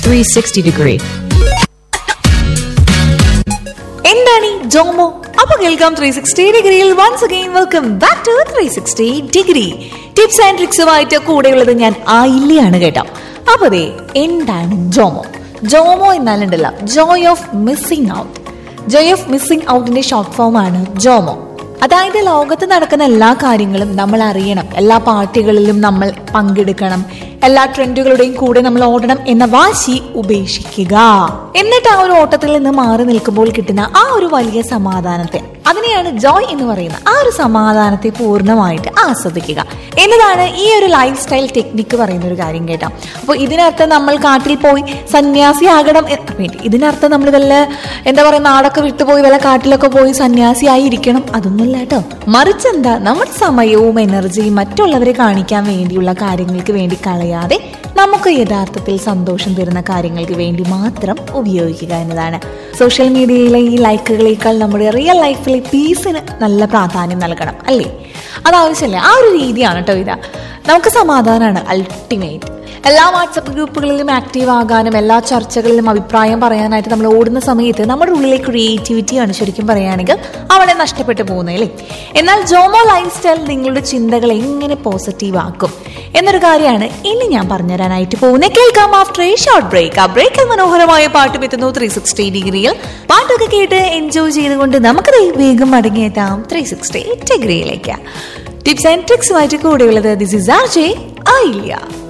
360 degree. എന്താണ് ഈ JOMO അപ്പൊ കേൾക്കാം ത്രീ സിക്സ്റ്റി ഡിഗ്രിയിൽ once again welcome back to three sixty degree tips and ട്രിക്സുമായിട്ട് കൂടെയുള്ളത് ഞാൻ ആയില്യാണ് കേട്ടോ അപ്പൊ ദേ എന്താണ് ജോമോ ജോമോ എന്നാലുണ്ടല്ലോ joy of missing out joy of missing ഔട്ടിന്റെ ഷോർട്ട് ഫോം ആണ് ജോമോ അതായത് ലോകത്ത് നടക്കുന്ന എല്ലാ കാര്യങ്ങളും നമ്മൾ അറിയണം എല്ലാ പാർട്ടികളിലും നമ്മൾ പങ്കെടുക്കണം എല്ലാ ട്രെൻഡുകളുടെയും കൂടെ നമ്മൾ ഓടണം എന്ന വാശി ഉപേക്ഷിക്കുക എന്നിട്ട് ആ ഒരു ഓട്ടത്തിൽ നിന്ന് മാറി നിൽക്കുമ്പോൾ കിട്ടുന്ന ആ ഒരു വലിയ സമാധാനത്തെ അതിനെയാണ് ജോയ് എന്ന് പറയുന്നത് ആ ഒരു സമാധാനത്തെ പൂർണ്ണമായിട്ട് ആസ്വദിക്കുക എന്നതാണ് ഈ ഒരു ലൈഫ് സ്റ്റൈൽ ടെക്നിക്ക് പറയുന്ന ഒരു കാര്യം കേട്ടോ അപ്പോൾ ഇതിനർത്ഥം നമ്മൾ കാട്ടിൽ പോയി സന്യാസിയാകണം എ- വേണ്ടി ഇതിനർത്ഥം നമ്മൾ വല്ല എന്താ പറയുക നാടൊക്കെ വിട്ടുപോയി വല്ല കാട്ടിലൊക്കെ പോയി സന്യാസിയായി ഇരിക്കണം അതൊന്നുമല്ല കേട്ടോ മറിച്ച് എന്താ നമ്മുടെ സമയവും എനർജിയും മറ്റുള്ളവരെ കാണിക്കാൻ വേണ്ടിയുള്ള കാര്യങ്ങൾക്ക് വേണ്ടി കളയാതെ നമുക്ക് യഥാർത്ഥത്തിൽ സന്തോഷം തരുന്ന കാര്യങ്ങൾക്ക് വേണ്ടി മാത്രം ഉപയോഗിക്കുക എന്നതാണ് സോഷ്യൽ മീഡിയയിലെ ഈ ലൈക്കുകളേക്കാൾ നമ്മുടെ റിയൽ ലൈഫിലെ പീസിന് നല്ല പ്രാധാന്യം നൽകണം അല്ലേ അത് ആവശ്യമല്ലേ ആ ഒരു രീതിയാണ് കേട്ടോ ഇത് നമുക്ക് സമാധാനമാണ് അൾട്ടിമേറ്റ് എല്ലാ വാട്സപ്പ് ഗ്രൂപ്പുകളിലും ആക്റ്റീവ് ആകാനും എല്ലാ ചർച്ചകളിലും അഭിപ്രായം പറയാനായിട്ട് നമ്മൾ ഓടുന്ന സമയത്ത് നമ്മുടെ ഉള്ളിലെ ക്രിയേറ്റിവിറ്റിയാണ് ശരിക്കും പറയുകയാണെങ്കിൽ അവിടെ നഷ്ടപ്പെട്ടു പോകുന്നത് അല്ലേ എന്നാൽ ജോമോ ലൈഫ് സ്റ്റൈൽ നിങ്ങളുടെ ചിന്തകൾ എങ്ങനെ പോസിറ്റീവ് ആക്കും എന്നൊരു കാര്യമാണ് ഇനി ഞാൻ പറഞ്ഞുതരാനായിട്ട് പോകുന്നത് കേൾക്കാം ആഫ്റ്റർ എ ഷോർട്ട് ബ്രേക്ക് ആ ബ്രേക്കിൽ മനോഹരമായ പാട്ടും എത്തുന്നു ത്രീ സിക്സ്റ്റി ഡിഗ്രിയിൽ പാട്ടൊക്കെ കേട്ട് എൻജോയ് ചെയ്തുകൊണ്ട് നമുക്ക് ദേ വേഗം മടങ്ങിയെത്താം ത്രീ സിക്സ്റ്റി ഡിഗ്രിയിലേക്ക് ടിപ്സ് ആൻഡ് ട്രിക്സുമായിട്ട് കൂടെയുള്ളത് ദിസ് ഇസ് ആർ ജെ ആയില്ല